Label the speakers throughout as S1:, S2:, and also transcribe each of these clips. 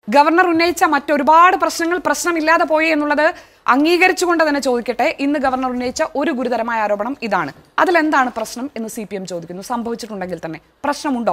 S1: governor ഉന്നയിച്ച മറ്റൊരുപാട് പ്രശ്നങ്ങൾ പ്രശ്നമില്ലാതെ പോയി എന്നുള്ളത് അംഗീകരിച്ചുകൊണ്ട് തന്നെ ചോദിക്കട്ടെ ഇന്ന് ഗവർണർ ഉന്നയിച്ച ഒരു ഗുരുതരമായ ആരോപണം ഇതാണ് അതിലെന്താണ് പ്രശ്നം എന്ന് സി പി എം ചോദിക്കുന്നു സംഭവിച്ചിട്ടുണ്ടെങ്കിൽ തന്നെ പ്രശ്നമുണ്ടോ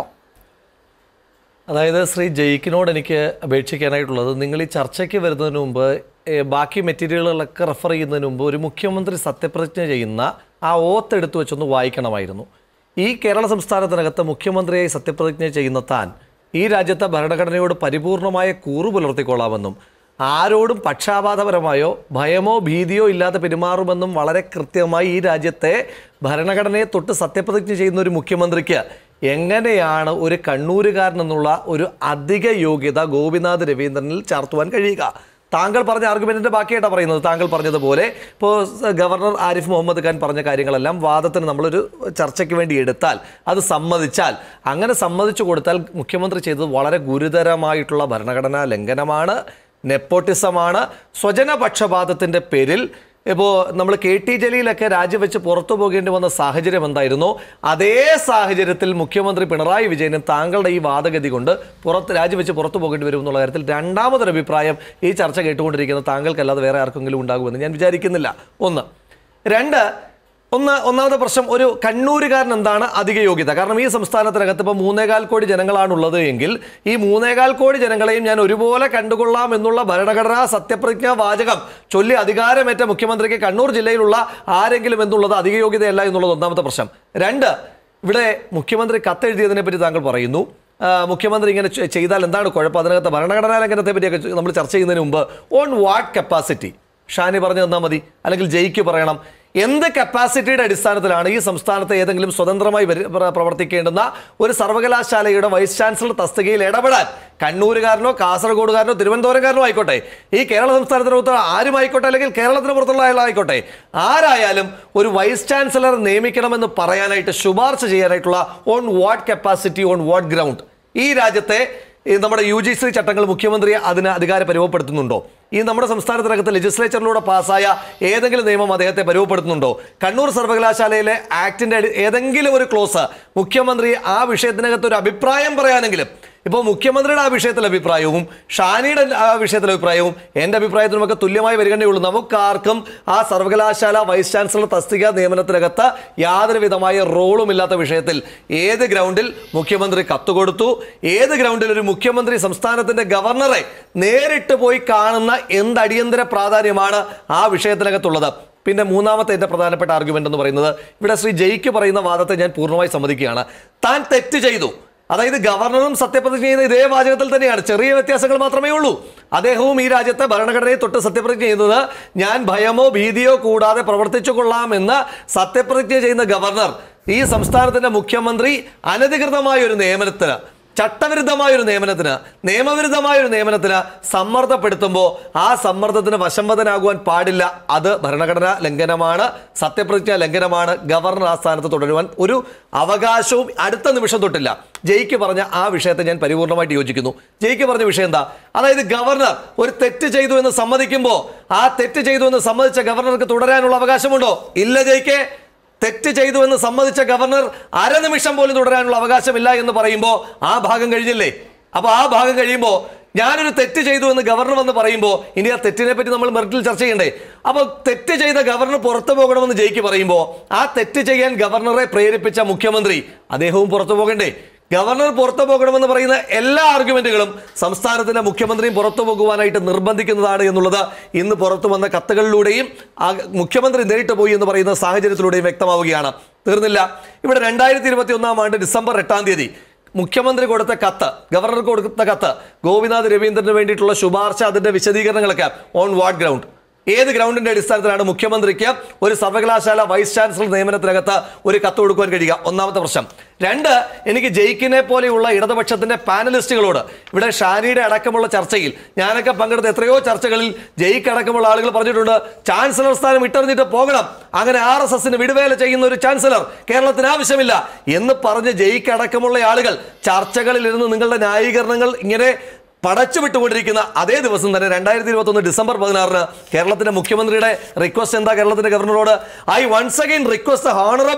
S2: അതായത് ശ്രീ ജയിക്കിനോട് എനിക്ക് അപേക്ഷിക്കാനായിട്ടുള്ളത് നിങ്ങൾ ഈ ചർച്ചയ്ക്ക് വരുന്നതിന് മുമ്പ് ഏ, ബാക്കി മെറ്റീരിയലുകളൊക്കെ റെഫർ ചെയ്യുന്നതിന് മുമ്പ് ഒരു മുഖ്യമന്ത്രി സത്യപ്രതിജ്ഞ ചെയ്യുന്ന ആ ഓത്ത് എടുത്തു വെച്ചൊന്ന് വായിക്കണമായിരുന്നു ഈ കേരള സംസ്ഥാനത്തിനകത്ത് മുഖ്യമന്ത്രിയായി സത്യപ്രതിജ്ഞ ചെയ്യുന്ന താൻ ഈ രാജ്യത്തെ ഭരണഘടനയോട് പരിപൂർണമായ കൂറു പുലർത്തിക്കൊള്ളാമെന്നും ആരോടും പക്ഷാപാതപരമായോ ഭയമോ ഭീതിയോ ഇല്ലാതെ പെരുമാറുമെന്നും വളരെ കൃത്യമായി ഈ രാജ്യത്തെ ഭരണഘടനയെ തൊട്ട് സത്യപ്രതിജ്ഞ ചെയ്യുന്ന ഒരു മുഖ്യമന്ത്രിക്ക് എങ്ങനെയാണ് ഒരു കണ്ണൂരുകാരൻ എന്നുള്ള ഒരു അധിക യോഗ്യത ഗോപിനാഥ് രവീന്ദ്രനിൽ ചാർത്തുവാൻ കഴിയുക താങ്കൾ പറഞ്ഞ ആർഗ്യുമെന്റിന്റെ ബാക്കിയായിട്ടാണ് പറയുന്നത് താങ്കൾ പറഞ്ഞതുപോലെ ഇപ്പോൾ ഗവർണർ ആരിഫ് മുഹമ്മദ് ഖാൻ പറഞ്ഞ കാര്യങ്ങളെല്ലാം വാദത്തിന് നമ്മളൊരു ചർച്ചയ്ക്ക് വേണ്ടി എടുത്താൽ അത് സമ്മതിച്ചാൽ അങ്ങനെ സമ്മതിച്ചു കൊടുത്താൽ മുഖ്യമന്ത്രി ചെയ്തത് വളരെ ഗുരുതരമായിട്ടുള്ള ഭരണഘടനാ ലംഘനമാണ് നെപ്പോട്ടിസമാണ് സ്വജനപക്ഷപാതത്തിൻ്റെ പേരിൽ ഇപ്പോൾ നമ്മൾ കെ ടി ജലീലൊക്കെ രാജിവെച്ച് പുറത്തു പോകേണ്ടി വന്ന സാഹചര്യം എന്തായിരുന്നു അതേ സാഹചര്യത്തിൽ മുഖ്യമന്ത്രി പിണറായി വിജയനും താങ്കളുടെ ഈ വാദഗതി കൊണ്ട് പുറത്ത് രാജിവെച്ച് പുറത്തു പോകേണ്ടി വരും എന്നുള്ള കാര്യത്തിൽ രണ്ടാമതൊരു അഭിപ്രായം ഈ ചർച്ച കേട്ടുകൊണ്ടിരിക്കുന്ന താങ്കൾക്കല്ലാതെ വേറെ ആർക്കെങ്കിലും ഉണ്ടാകുമെന്ന് ഞാൻ വിചാരിക്കുന്നില്ല ഒന്ന് രണ്ട് ഒന്ന് ഒന്നാമത്തെ പ്രശ്നം ഒരു കണ്ണൂരുകാരൻ എന്താണ് അധിക യോഗ്യത കാരണം ഈ സംസ്ഥാനത്തിനകത്ത് ഇപ്പോൾ മൂന്നേകാൽ കോടി ജനങ്ങളാണുള്ളത് എങ്കിൽ ഈ മൂന്നേകാൽ കോടി ജനങ്ങളെയും ഞാൻ ഒരുപോലെ കണ്ടുകൊള്ളാം എന്നുള്ള ഭരണഘടനാ സത്യപ്രതിജ്ഞാ വാചകം ചൊല്ലി അധികാരമേറ്റ മുഖ്യമന്ത്രിക്ക് കണ്ണൂർ ജില്ലയിലുള്ള ആരെങ്കിലും എന്നുള്ളത് അധിക യോഗ്യതയല്ല എന്നുള്ളത് ഒന്നാമത്തെ പ്രശ്നം രണ്ട് ഇവിടെ മുഖ്യമന്ത്രി കത്തെഴുതിയതിനെ പറ്റി താങ്കൾ പറയുന്നു ആ, മുഖ്യമന്ത്രി ഇങ്ങനെ ചെ- ചെയ്താൽ എന്താണ് കുഴപ്പം അതിനകത്ത് ഭരണഘടനാ ലംഘനത്തെ പറ്റിയൊക്കെ ചെ- നമ്മൾ ചർച്ച ചെയ്യുന്നതിന് മുമ്പ് ഓൺ വാട്ട് കപ്പാസിറ്റി ഷാനി പറഞ്ഞു തന്നാൽ മതി അല്ലെങ്കിൽ ജയിക്ക് പറയണം എന്ത് കപ്പാസിറ്റിയുടെ അടിസ്ഥാനത്തിലാണ് ഈ സംസ്ഥാനത്ത് ഏതെങ്കിലും സ്വതന്ത്രമായി വരി- പ്ര- പ്രവർത്തിക്കേണ്ടുന്ന ഒരു സർവകലാശാലയുടെ വൈസ് ചാൻസലർ തസ്തികയിൽ ഇടപെടാൻ കണ്ണൂരുകാരനോ കാസർഗോഡുകാരനോ തിരുവനന്തപുരംകാരനോ ആയിക്കോട്ടെ ഈ കേരള സംസ്ഥാനത്തിന് പുറത്ത് ആരും ആയിക്കോട്ടെ അല്ലെങ്കിൽ കേരളത്തിന് പുറത്തുള്ള ആളായിക്കോട്ടെ ആരായാലും ഒരു വൈസ് ചാൻസലർ നിയമിക്കണമെന്ന് പറയാനായിട്ട് ശുപാർശ ചെയ്യാനായിട്ടുള്ള on what capacity on what ground ഈ രാജ്യത്തെ ഈ നമ്മുടെ യു ജി സി ചട്ടങ്ങൾ മുഖ്യമന്ത്രി അതിന് അധികാരം പരുവപ്പെടുത്തുന്നുണ്ടോ ഈ നമ്മുടെ സംസ്ഥാനത്തിനകത്ത് ലെജിസ്ലേച്ചറിലൂടെ പാസ്സായ ഏതെങ്കിലും നിയമം അദ്ദേഹത്തെ പരുവപ്പെടുത്തുന്നുണ്ടോ കണ്ണൂർ സർവകലാശാലയിലെ ആക്ടിന്റെ അടി- ഏതെങ്കിലും ഒരു ക്ലോസ് മുഖ്യമന്ത്രി ആ വിഷയത്തിനകത്ത് ഒരു അഭിപ്രായം പറയാനെങ്കിലും ഇപ്പോൾ മുഖ്യമന്ത്രിയുടെ ആ വിഷയത്തിൽ അഭിപ്രായവും ഷാനിയുടെ ആ വിഷയത്തിലെ അഭിപ്രായവും എൻ്റെ അഭിപ്രായത്തിനുമൊക്കെ തുല്യമായി വരികയുള്ളൂ നമുക്കാർക്കും ആ സർവകലാശാല വൈസ് ചാൻസലർ തസ്തിക നിയമനത്തിനകത്ത് യാതൊരു വിധമായ റോളും ഇല്ലാത്ത വിഷയത്തിൽ ഏത് ഗ്രൗണ്ടിൽ മുഖ്യമന്ത്രി കത്തുകൊടുത്തു ഏത് ഗ്രൗണ്ടിൽ ഒരു മുഖ്യമന്ത്രി സംസ്ഥാനത്തിന്റെ ഗവർണറെ നേരിട്ട് പോയി കാണുന്ന എന്ത് അടിയന്തര പ്രാധാന്യമാണ് ആ വിഷയത്തിനകത്തുള്ളത് പിന്നെ മൂന്നാമത്തെ എൻ്റെ പ്രധാനപ്പെട്ട ആർഗ്യുമെന്റ് എന്ന് പറയുന്നത് ഇവിടെ ശ്രീ ജയിക്ക് പറയുന്ന വാദത്തെ ഞാൻ പൂർണ്ണമായി സമ്മതിക്കുകയാണ് താൻ തെറ്റ് ചെയ്തു അതായത് ഗവർണറും സത്യപ്രതിജ്ഞ ചെയ്യുന്ന ഇതേ വാചകത്തിൽ തന്നെയാണ് ചെറിയ വ്യത്യാസങ്ങൾ മാത്രമേ ഉള്ളൂ അദ്ദേഹവും ഈ രാജ്യത്തെ ഭരണഘടനയെ തൊട്ട് സത്യപ്രതിജ്ഞ ചെയ്യുന്നത് ഞാൻ ഭയമോ ഭീതിയോ കൂടാതെ പ്രവർത്തിച്ചു കൊള്ളാമെന്ന് സത്യപ്രതിജ്ഞ ചെയ്യുന്ന ഗവർണർ ഈ സംസ്ഥാനത്തിന്റെ മുഖ്യമന്ത്രി അനധികൃതമായ ഒരു നിയമനത്തിന് ചട്ടവിരുദ്ധമായ ഒരു നിയമനത്തിന് നിയമവിരുദ്ധമായ ഒരു നിയമനത്തിന് സമ്മർദ്ദപ്പെടുത്തുമ്പോൾ ആ സമ്മർദ്ദത്തിന് വശംവദനാകുവാൻ പാടില്ല അത് ഭരണഘടനാ ലംഘനമാണ് സത്യപ്രതിജ്ഞ ലംഘനമാണ് ഗവർണർ ആ സ്ഥാനത്ത് തുടരുവാൻ ഒരു അവകാശവും അടുത്ത നിമിഷം തൊട്ടില്ല ജയിക്ക് പറഞ്ഞ ആ വിഷയത്തെ ഞാൻ പരിപൂർണമായിട്ട് യോജിക്കുന്നു ജയിക്ക് പറഞ്ഞ വിഷയം എന്താ അതായത് ഗവർണർ ഒരു തെറ്റ് ചെയ്തു എന്ന് സമ്മതിക്കുമ്പോൾ ആ തെറ്റ് ചെയ്തു എന്ന് സമ്മതിച്ച ഗവർണർക്ക് തുടരാനുള്ള അവകാശമുണ്ടോ ഇല്ല ജയിക്കെ തെറ്റ് ചെയ്തു എന്ന് സമ്മതിച്ച ഗവർണർ അരനിമിഷം പോലും തുടരാനുള്ള അവകാശമില്ല എന്ന് പറയുമ്പോൾ ആ ഭാഗം കഴിഞ്ഞില്ലേ അപ്പോൾ ആ ഭാഗം കഴിയുമ്പോൾ ഞാനൊരു തെറ്റ് ചെയ്തു എന്ന് ഗവർണർ വന്ന് പറയുമ്പോൾ ഇനി ആ തെറ്റിനെ പറ്റി നമ്മൾ മെറിറ്റിൽ ചർച്ച ചെയ്യണ്ടേ അപ്പോൾ തെറ്റ് ചെയ്ത ഗവർണർ പുറത്തു പോകണമെന്ന് ജയിക്ക് പറയുമ്പോൾ ആ തെറ്റ് ചെയ്യാൻ ഗവർണറെ പ്രേരിപ്പിച്ച മുഖ്യമന്ത്രി അദ്ദേഹവും പുറത്തു പോകണ്ടേ ഗവർണർ പുറത്തു പോകണമെന്ന് പറയുന്ന എല്ലാ ആർഗ്യുമെന്റുകളും സംസ്ഥാനത്തിന്റെ മുഖ്യമന്ത്രിയും പുറത്തു പോകുവാനായിട്ട് നിർബന്ധിക്കുന്നതാണ് എന്നുള്ളത് ഇന്ന് പുറത്തു വന്ന കത്തുകളിലൂടെയും ആ മുഖ്യമന്ത്രി നേരിട്ട് പോയി എന്ന് പറയുന്ന സാഹചര്യത്തിലൂടെയും വ്യക്തമാവുകയാണ് തീർന്നില്ല ഇവിടെ രണ്ടായിരത്തി ഇരുപത്തി ഒന്നാം ആണ്ട് ഡിസംബർ എട്ടാം തീയതി മുഖ്യമന്ത്രി കൊടുത്ത കത്ത് ഗവർണർക്ക് കൊടുത്ത കത്ത് ഗോപിനാഥ് രവീന്ദ്രന് വേണ്ടിയിട്ടുള്ള ശുപാർശ അതിന്റെ വിശദീകരണങ്ങളൊക്കെ ഓൺ വാർഡ് ഗ്രൗണ്ട് ഏത് ഗ്രൗണ്ടിന്റെ അടിസ്ഥാനത്തിലാണ് മുഖ്യമന്ത്രിക്ക് ഒരു സർവകലാശാല വൈസ് ചാൻസലർ നിയമനത്തിനകത്ത് ഒരു കത്ത് കൊടുക്കുവാൻ കഴിയുക ഒന്നാമത്തെ പ്രശ്നം രണ്ട് എനിക്ക് ജയിക്കിനെ പോലെയുള്ള ഇടതുപക്ഷത്തിന്റെ പാനലിസ്റ്റുകളോട് ഇവിടെ ഷാനിയുടെ അടക്കമുള്ള ചർച്ചയിൽ ഞാനൊക്കെ പങ്കെടുത്ത എത്രയോ ചർച്ചകളിൽ ജയിക്ക് അടക്കമുള്ള ആളുകൾ പറഞ്ഞിട്ടുണ്ട് ചാൻസലർ സ്ഥാനം ഇട്ടെറിഞ്ഞിട്ട് പോകണം അങ്ങനെ ആർ എസ് എസിന് വിടുവേല ചെയ്യുന്ന ഒരു ചാൻസലർ കേരളത്തിന് ആവശ്യമില്ല എന്ന് പറഞ്ഞ് ജയിക്ക് അടക്കമുള്ള ആളുകൾ ചർച്ചകളിൽ ഇരുന്ന് നിങ്ങളുടെ ന്യായീകരണങ്ങൾ ഇങ്ങനെ പടച്ചു വിട്ടുകൊണ്ടിരിക്കുന്ന അതേ ദിവസം തന്നെ രണ്ടായിരത്തി ഇരുപത്തി ഒന്ന് ഡിസംബർ പതിനാറിന് കേരളത്തിന്റെ മുഖ്യമന്ത്രിയുടെ റിക്വസ്റ്റ് എന്താ കേരളത്തിന്റെ ഗവർണറോട് I once again request honourable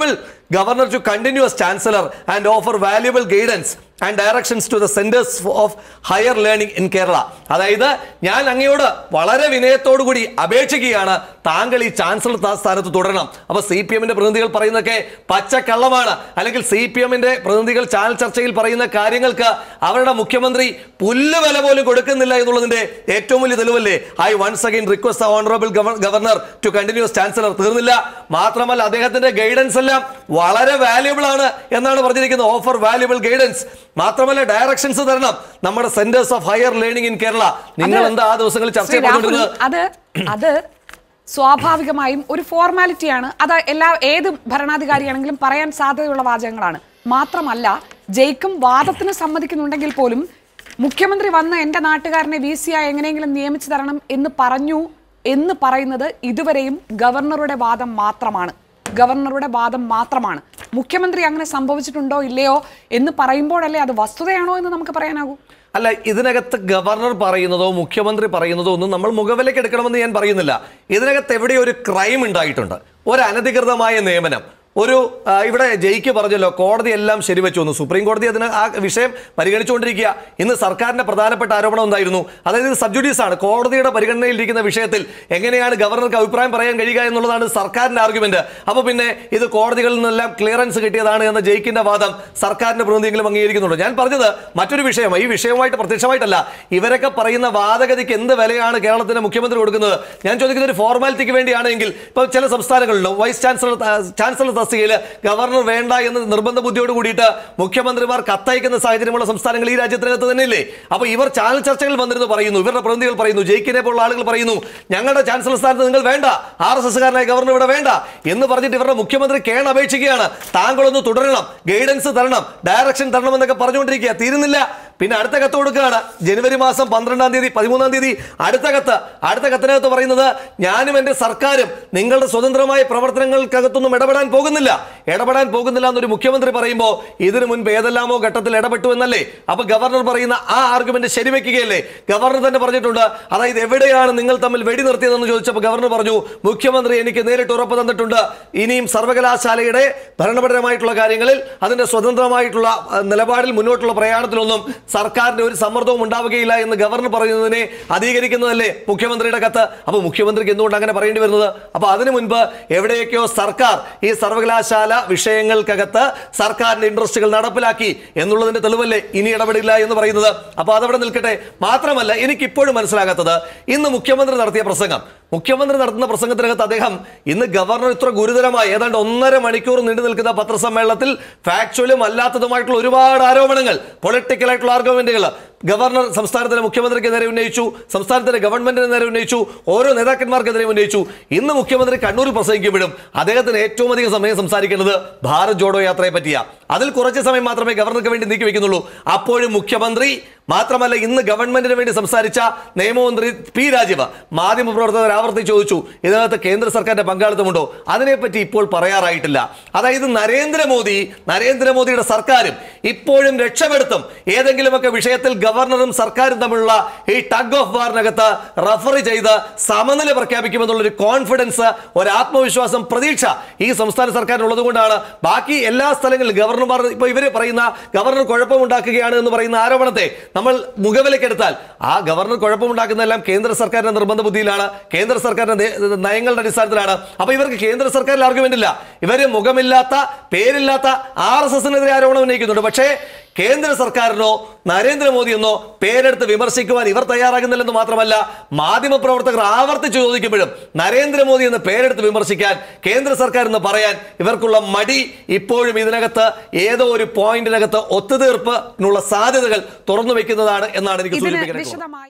S2: governor to continues chancellor and offer valuable guidance and directions to the centres of higher learning in Kerala അതായത് ഞാൻ അങ്ങയോട് വളരെ വിനയത്തോടു കൂടി അപേക്ഷിക്കുകയാണ് താങ്കൾ ഈ ചാൻസലർ സ്ഥാ- സ്ഥാനത്ത് തുടരണം അപ്പൊ സി പി എമ്മിന്റെ പ്രതിനിധികൾ പറയുന്നതൊക്കെ പച്ചക്കള്ളമാണ് അല്ലെങ്കിൽ സി പി എമ്മിന്റെ പ്രതിനിധികൾ ചാനൽ ചർച്ചയിൽ പറയുന്ന കാര്യങ്ങൾക്ക് അവരുടെ മുഖ്യമന്ത്രി പുല്ല് വില പോലും കൊടുക്കുന്നില്ല എന്നുള്ളതിന്റെ ഏറ്റവും വലിയ തെളിവല്ലേ I once again request honourable governor to continues chancellor തീർന്നില്ല മാത്രമല്ല അദ്ദേഹത്തിന്റെ ഗൈഡൻസ് എല്ലാം വളരെ വാല്യുബിൾ ആണ് എന്നാണ് പറഞ്ഞിരിക്കുന്നത് ഓഫർ വാല്യുബിൾ ഗൈഡൻസ് മാത്രമല്ല ഡയറക്ഷൻസ് തരണം നമ്മുടെ centres of higher learning in Kerala നിങ്ങൾ എന്താ ആ ദിവസങ്ങളിൽ ചർച്ച
S1: ശ്രീ രാഹുൽ,
S2: ചെയ്തുകൊണ്ടിരുന്നത്
S1: അത് അത് സ്വാഭാവികമായും ഒരു ഫോർമാലിറ്റിയാണ് അത് എല്ലാ ഏത് ഭരണാധികാരിയാണെങ്കിലും പറയാൻ സാധ്യതയുള്ള വാചകങ്ങളാണ് മാത്രമല്ല ജയിക്കും വാദത്തിന് സമ്മതിക്കുന്നുണ്ടെങ്കിൽ പോലും മുഖ്യമന്ത്രി വന്ന് എന്റെ നാട്ടുകാരനെ വി സി ആയി എങ്ങനെയെങ്കിലും നിയമിച്ചു തരണം എന്ന് പറഞ്ഞു എന്ന് പറയുന്നത് ഇതുവരെയും ഗവർണറുടെ വാദം മാത്രമാണ് ഗവർണറുടെ വാദം മാത്രമാണ് മുഖ്യമന്ത്രി അങ്ങനെ സംഭവിച്ചിട്ടുണ്ടോ ഇല്ലയോ എന്ന് പറയുമ്പോഴല്ലേ അത് വസ്തുതയാണോ എന്ന് നമുക്ക് പറയാനാകൂ
S2: അല്ല ഇതിനകത്ത് ഗവർണർ പറയുന്നതോ മുഖ്യമന്ത്രി പറയുന്നതോ ഒന്നും നമ്മൾ മുഖവിലേക്ക് എടുക്കണമെന്ന് ഞാൻ പറയുന്നില്ല ഇതിനകത്ത് എവിടെയോ ഒരു ക്രൈം ഉണ്ടായിട്ടുണ്ട് ഒരു അനധികൃതമായ നിയമനം ഒരു ആ, ഇവിടെ ജയിക്ക് പറഞ്ഞല്ലോ കോടതി എല്ലാം ശരിവെച്ചു വന്നു സുപ്രീം കോടതി അതിന് ആ വിഷയം പരിഗണിച്ചുകൊണ്ടിരിക്കുക ഇന്ന് സർക്കാരിന്റെ പ്രധാനപ്പെട്ട ആരോപണം എന്തായിരുന്നു അതായത് ഇത് സബ്ജുഡീസ് ആണ് കോടതിയുടെ പരിഗണനയിലിരിക്കുന്ന വിഷയത്തിൽ എങ്ങനെയാണ് ഗവർണർക്ക് അഭിപ്രായം പറയാൻ കഴിയുക എന്നുള്ളതാണ് സർക്കാരിന്റെ ആർഗ്യുമെന്റ് അപ്പൊ പിന്നെ ഇത് കോടതികളിൽ നിന്നെല്ലാം ക്ലിയറൻസ് കിട്ടിയതാണ് എന്ന ജയിക്കിന്റെ വാദം സർക്കാരിന്റെ പ്രതിനിധിയെങ്കിലും അംഗീകരിക്കുന്നുണ്ട് ഞാൻ പറഞ്ഞത് മറ്റൊരു വിഷയം ഈ വിഷയവുമായിട്ട് പ്രത്യക്ഷമായിട്ടല്ല ഇവരൊക്കെ പറയുന്ന വാദഗതിക്ക് എന്ത് വിലയാണ് കേരളത്തിന്റെ മുഖ്യമന്ത്രി കൊടുക്കുന്നത് ഞാൻ ചോദിക്കുന്ന ഒരു ഫോർമാലിറ്റിക്ക് വേണ്ടിയാണെങ്കിൽ ഇപ്പൊ ചില സംസ്ഥാനങ്ങളിലും വൈസ് ചാൻസലർ ചാൻസലർ തസ്തികയിൽ ഗവർണർ വേണ്ട എന്ന് നിർബന്ധ ബുദ്ധിയോട് കൂടിയിട്ട് മുഖ്യമന്ത്രിമാർ കത്തയക്കുന്ന സാഹചര്യമുള്ള സംസ്ഥാനങ്ങൾ ഈ രാജ്യത്തിനകത്ത് തന്നെയില്ലേ അപ്പൊ ഇവർ ചാനൽ ചർച്ചകൾ വന്നിരുന്നു പറയുന്നു ഇവരുടെ പ്രതിനിധികൾ പറയുന്നു ജയിക്കിനെ പോലുള്ള ആളുകൾ പറയുന്നു ഞങ്ങളുടെ ചാൻസലർ സ്ഥാനത്ത് നിങ്ങൾ വേണ്ട ആർ എസ് എസ്കാരനായ ഗവർണർ ഇവിടെ വേണ്ട എന്ന് പറഞ്ഞിട്ട് ഇവരുടെ മുഖ്യമന്ത്രി കേൺ അപേക്ഷിക്കുകയാണ് താങ്കളൊന്ന് തുടരണം ഗൈഡൻസ് തരണം ഡയറക്ഷൻ തരണം എന്നൊക്കെ പറഞ്ഞുകൊണ്ടിരിക്കുക തീരുന്നില്ല പിന്നെ അടുത്ത കത്ത് കൊടുക്കുകയാണ് ജനുവരി മാസം പന്ത്രണ്ടാം തീയതി പതിമൂന്നാം തീയതി അടുത്ത കത്ത് അടുത്ത കത്തിനകത്ത് പറയുന്നത് ഞാനും എൻ്റെ സർക്കാരും നിങ്ങളുടെ സ്വതന്ത്രമായ പ്രവർത്തനങ്ങൾക്കകത്തൊന്നും ഇടപെടാൻ പോകുന്നില്ല ഇടപെടാൻ പോകുന്നില്ല എന്നൊരു മുഖ്യമന്ത്രി പറയുമ്പോൾ ഇതിനു മുൻപ് ഏതെല്ലാമോ ഘട്ടത്തിൽ ഇടപെട്ടു എന്നല്ലേ അപ്പൊ ഗവർണർ പറയുന്ന ആ ആർഗ്യുമെന്റ് ശരിവെക്കുകയല്ലേ ഗവർണർ തന്നെ പറഞ്ഞിട്ടുണ്ട് അതായത് എവിടെയാണ് നിങ്ങൾ തമ്മിൽ വെടി നിർത്തിയതെന്ന് ചോദിച്ചപ്പോൾ ഗവർണർ പറഞ്ഞു മുഖ്യമന്ത്രി എനിക്ക് നേരിട്ട് ഉറപ്പ് തന്നിട്ടുണ്ട് ഇനിയും സർവകലാശാലയുടെ ഭരണപരമായിട്ടുള്ള കാര്യങ്ങളിൽ അതിന്റെ സ്വതന്ത്രമായിട്ടുള്ള അഹ്, നിലപാടിൽ മുന്നോട്ടുള്ള പ്രയാണത്തിലൊന്നും സർക്കാരിന്റെ ഒരു സമ്മർദ്ദവും ഉണ്ടാവുകയില്ല എന്ന് ഗവർണർ പറയുന്നതിനെ അധികരിക്കുന്നതല്ലേ മുഖ്യമന്ത്രിയുടെ കത്ത് അപ്പൊ മുഖ്യമന്ത്രിക്ക് എന്തുകൊണ്ട് അങ്ങനെ പറയേണ്ടി വരുന്നത് അപ്പൊ അതിനു മുൻപ് എവിടെയൊക്കെയോ സർക്കാർ ഈ സർവകലാശാല വിഷയങ്ങൾക്കകത്ത് സർക്കാരിന്റെ ഇൻട്രസ്റ്റുകൾ നടപ്പിലാക്കി എന്നുള്ളതിന്റെ തെളിവല്ലേ ഇനി ഇടപെടില്ല എന്ന് പറയുന്നത് അപ്പൊ അതവിടെ നിൽക്കട്ടെ മാത്രമല്ല എനിക്ക് ഇപ്പോഴും മനസ്സിലാകാത്തത് ഇന്ന് മുഖ്യമന്ത്രി നടത്തിയ പ്രസംഗം മുഖ്യമന്ത്രി നടത്തുന്ന പ്രസംഗത്തിനകത്ത് അദ്ദേഹം ഇന്ന് ഗവർണർ ഇത്ര ഗുരുതരമായി ഏതാണ്ട് ഒന്നര മണിക്കൂർ നീണ്ടു നിൽക്കുന്ന പത്രസമ്മേളനത്തിൽ ഫാക്ച്വലും അല്ലാത്തതുമായിട്ടുള്ള ഒരുപാട് ആരോപണങ്ങൾ പൊളിറ്റിക്കൽ ആയിട്ടുള്ള ആർഗ്യുമെന്റുകൾ ഗവർണർ സംസ്ഥാനത്തിലെ മുഖ്യമന്ത്രിക്ക് നേരെ ഉന്നയിച്ചു സംസ്ഥാനത്തിലെ ഗവൺമെന്റിന് നേരെ ഉന്നയിച്ചു ഓരോ നേതാക്കന്മാർക്കെതിരെ ഉന്നയിച്ചു ഇന്ന് മുഖ്യമന്ത്രി കണ്ണൂരിൽ പ്രസംഗിക്കുമ്പോഴും അദ്ദേഹത്തിന് ഏറ്റവും അധികം സമയം സംസാരിക്കേണ്ടത് ഭാരത് ജോഡോ യാത്രയെ പറ്റിയാ അതിൽ കുറച്ച് സമയം മാത്രമേ ഗവർണർക്ക് വേണ്ടി നീക്കി വെക്കുന്നുള്ളൂ അപ്പോഴും മുഖ്യമന്ത്രി മാത്രമല്ല ഇന്ന് ഗവൺമെന്റിന് വേണ്ടി സംസാരിച്ച നിയമമന്ത്രി പി രാജീവ് മാധ്യമപ്രവർത്തകർ ആവർത്തിച്ച് ചോദിച്ചു ഇതിനകത്ത് കേന്ദ്ര സർക്കാരിന്റെ പങ്കാളിത്തമുണ്ടോ അതിനെപ്പറ്റി ഇപ്പോൾ പറയാറായിട്ടില്ല അതായത് നരേന്ദ്രമോദി നരേന്ദ്രമോദിയുടെ സർക്കാരും ഇപ്പോഴും രക്ഷപ്പെടുത്തും ഏതെങ്കിലുമൊക്കെ വിഷയത്തിൽ ഗവർണറും സർക്കാരും തമ്മിലുള്ള ഈ ടഗ് ഓഫ് വാറിനകത്ത് റഫർ ചെയ്ത് സമനില പ്രഖ്യാപിക്കുമെന്നുള്ളൊരു കോൺഫിഡൻസ് ഒരു ആത്മവിശ്വാസം പ്രതീക്ഷ ഈ സംസ്ഥാന സർക്കാരിനുള്ളത് കൊണ്ടാണ് ബാക്കി എല്ലാ സ്ഥലങ്ങളിലും ഗവർണർമാർ ഇപ്പൊ ഇവര് പറയുന്ന ഗവർണർ കുഴപ്പമുണ്ടാക്കുകയാണ് എന്ന് പറയുന്ന ആരോപണത്തെ നമ്മൾ മുഖവിലക്കെടുത്താൽ ആ ഗവർണർ കുഴപ്പമുണ്ടാക്കുന്നതെല്ലാം കേന്ദ്ര സർക്കാരിന്റെ നിർബന്ധ ബുദ്ധിയിലാണ് കേന്ദ്ര സർക്കാരിന്റെ നയ- നയങ്ങളുടെ അടിസ്ഥാനത്തിലാണ് അപ്പൊ ഇവർക്ക് കേന്ദ്ര സർക്കാരിൽ ആർഗ്യുമെന്റ് ഇല്ല ഇവര് മുഖമില്ലാത്ത പേരില്ലാത്ത ആർ എസ് എസിനെതിരെ ആരോപണം ഉന്നയിക്കുന്നുണ്ട് പക്ഷേ കേന്ദ്ര സർക്കാരിനോ നരേന്ദ്രമോദിയെന്നോ പേരെടുത്ത് വിമർശിക്കുവാൻ ഇവർ തയ്യാറാകുന്നില്ലെന്ന് മാത്രമല്ല മാധ്യമപ്രവർത്തകർ ആവർത്തിച്ച് ചോദിക്കുമ്പോഴും നരേന്ദ്രമോദി എന്ന് പേരെടുത്ത് വിമർശിക്കാൻ കേന്ദ്ര സർക്കാർ എന്ന് പറയാൻ ഇവർക്കുള്ള മടി ഇപ്പോഴും ഇതിനകത്ത് ഏതോ ഒരു പോയിന്റിനകത്ത് ഒത്തുതീർപ്പിനുള്ള സാധ്യതകൾ തുറന്നു വെക്കുന്നതാണ് എന്നാണ് എനിക്ക്
S1: ഇതിന്
S2: സൂചിപ്പിക്കാൻ
S1: വിശദമായി